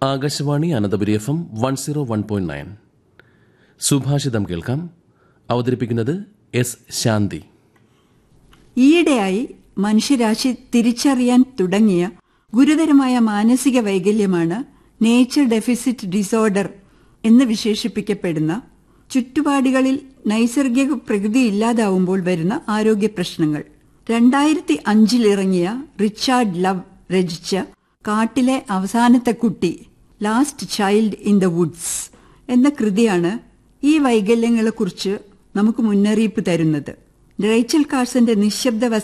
Akashvani Ananthapuri F M one zero one point nine സുഭാഷിതം കേൾക്കാം അവതരിപ്പിക്കുന്നത് എസ് ശാന്തി ഈയിടെയായി മനുഷ്യരാശി തിരിച്ചറിയാൻ തുടങ്ങിയ ഗുരുതരമായ മാനസിക വൈകല്യമാണ് നേച്ചർ ഡെഫിസിറ്റ് ഡിസോർഡർ എന്ന് വിശേഷിപ്പിക്കപ്പെടുന്ന ചുറ്റുപാടുകളിൽ നൈസർഗിക പ്രകൃതി ഇല്ലാതാവുമ്പോൾ വരുന്ന ആരോഗ്യ പ്രശ്നങ്ങൾ രണ്ടായിരത്തി അഞ്ചിൽ ഇറങ്ങിയ റിച്ചാർഡ് ലവ് രചിച്ച കാട്ടിലെ അവസാനത്തെ കുട്ടി last child in the woods എന്ന കൃതിയാണ് ഈ വൈകല്യങ്ങളെക്കുറിച്ച് നമുക്ക് മുന്നറിയിപ്പ് തരുന്നത് റേച്ചൽ കാർസന്റെ നിശബ്ദ